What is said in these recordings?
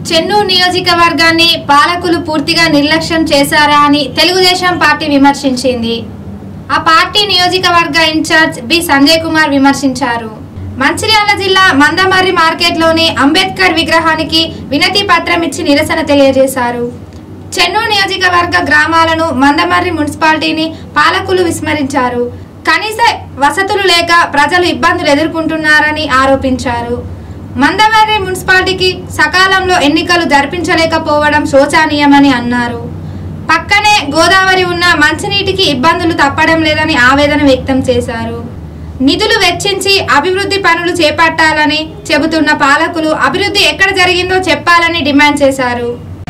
చెన్నూరు నియోజకవర్గాన్ని పాలకులు పూర్తిగా నిర్లక్ష్యం చేశారా అని తెలుగుదేశం పార్టీ విమర్శించింది ఆ పార్టీ నియోజకవర్గ ఇన్ఛార్జ్ బి సంజయ్ కుమార్ విమర్శించారు మంచిర్యాల జిల్లా మందమర్రి మార్కెట్లోని అంబేద్కర్ విగ్రహానికి వినతి పత్రం ఇచ్చి నిరసన తెలియజేశారు చెన్నూరు నియోజకవర్గ గ్రామాలను మందమర్రి మున్సిపాలిటీని పాలకులు విస్మరించారు కనీస వసతులు లేక ప్రజలు ఇబ్బందులు ఎదుర్కొంటున్నారని ఆరోపించారు మందమర్రి మున్సిపాలిటీకి సకాలంలో ఎన్నికలు జరిపించలేకపోవడం శోచనీయమని అన్నారు పక్కనే గోదావరి ఉన్న మంచినీటికి ఇబ్బందులు తప్పడం లేదని ఆవేదన వ్యక్తం చేశారు నిధులు వెచ్చించి అభివృద్ధి పనులు చేపట్టాలని చెబుతున్న పాలకులు అభివృద్ధి ఎక్కడ జరిగిందో చెప్పాలని డిమాండ్ చేశారు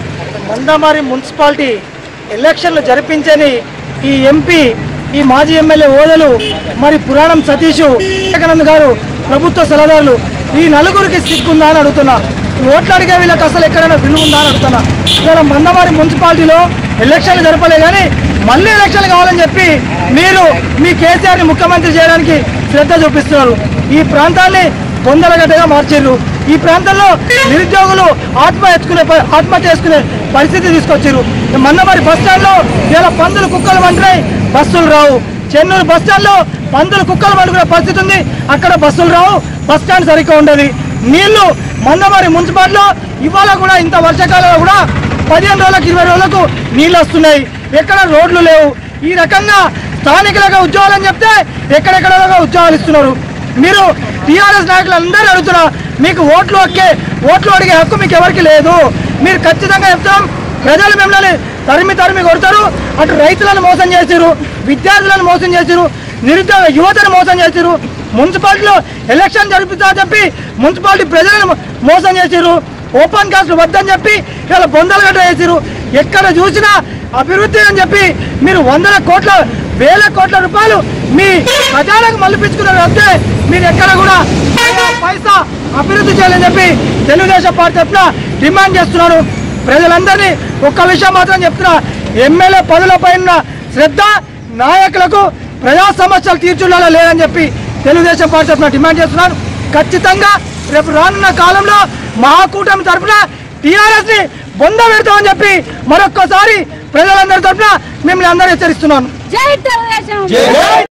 మందమారి మున్సిపాలిటీ ఎలక్షన్లు జరిపించని ఈ ఎంపీ ఈ మాజీ ఎమ్మెల్యే ఓదలు మరి పురాణం సతీష్ వివేకానంద్ గారు ప్రభుత్వ సలహాదారులు ఈ నలుగురికి సిగ్గుందా అని అడుగుతున్నా ఈ ఓట్లు అడిగే వీళ్ళకి అసలు ఎక్కడైనా విలువ ఉందా అని అడుగుతున్నా ఇవాళ మందమారి మున్సిపాలిటీలో ఎలక్షన్లు జరపలే కానీ మళ్ళీ ఎలక్షన్లు కావాలని చెప్పి మీరు మీ కేసీఆర్ని ముఖ్యమంత్రి చేయడానికి శ్రద్ధ చూపిస్తున్నారు ఈ ప్రాంతాన్ని బొందలగడ్డగా మార్చారు ఈ ప్రాంతంలో నిరుద్యోగులు ఆత్మ ఎత్తుకునే ప- ఆత్మహత్య చేసుకునే పరిస్థితి తీసుకొచ్చారు మన్నమరి బస్ స్టాండ్ లో ఇలా పందులు కుక్కలు వంటున్నాయి బస్సులు రావు చెన్నూరు బస్ స్టాండ్ లో పందులు కుక్కలు వండుకునే పరిస్థితి ఉంది అక్కడ బస్సులు రావు బస్ స్టాండ్ సరిగ్గా ఉండదు నీళ్లు మందమరి మున్సిపాలిటీలో ఇవాళ కూడా ఇంత వర్షాకాలంలో కూడా పదిహేను రోజులకు ఇరవై రోజులకు నీళ్ళు వస్తున్నాయి ఎక్కడ రోడ్లు లేవు ఈ రకంగా స్థానికులుగా ఉద్యోగాలు అని చెప్తే ఎక్కడెక్కడగా ఉద్యోగాలు ఇస్తున్నారు మీరు టీఆర్ఎస్ నాయకులు అందరూ అడుగుతున్నా మీకు ఓట్లు ఒక్కే ఓట్లు అడిగే హక్కు మీకు ఎవరికి లేదు మీరు ఖచ్చితంగా చెప్తాం ప్రజలు మిమ్మల్ని తరిమి తరిమి కొడతారు అటు రైతులను మోసం చేసిరు విద్యార్థులను మోసం చేసిరు నిరుద్యోగ యువతను మోసం చేసిరు మున్సిపాలిటీలో ఎలక్షన్ జరుపుతా చెప్పి మున్సిపాలిటీ ప్రజలను మోసం చేసిరు ఓపెన్ కాస్ట్ వద్దని చెప్పి ఇలా బొందలు వేసిరు ఎక్కడ చూసినా అభివృద్ధి అని చెప్పి మీరు వందల కోట్ల వేల కోట్ల రూపాయలు మీ ఖజానాకు మళ్ళిపించుకున్నారు అంతే మీరు ఎక్కడ కూడా పైసా పైసా అభివృద్ధి చేయాలని చెప్పి తెలుగుదేశం పార్టీ తరఫున డిమాండ్ చేస్తున్నాను ప్రజలందరినీ ఒక్క విషయం మాత్రం చెప్తున్నా ఎమ్మెల్యే పదవులపై ఉన్న శ్రద్ధ నాయకులకు ప్రజా సమస్యలు తీర్చులలో లేదని చెప్పి తెలుగుదేశం పార్టీ తరఫున డిమాండ్ చేస్తున్నాను ఖచ్చితంగా రేపు రానున్న కాలంలో మా కూటమి తరఫున టీఆర్ఎస్ ని బొంద పెడతామని చెప్పి మరొక్కసారి ప్రజలందరి తరఫున మిమ్మల్ని అందరూ హెచ్చరిస్తున్నాను జై తెలుగుదేశం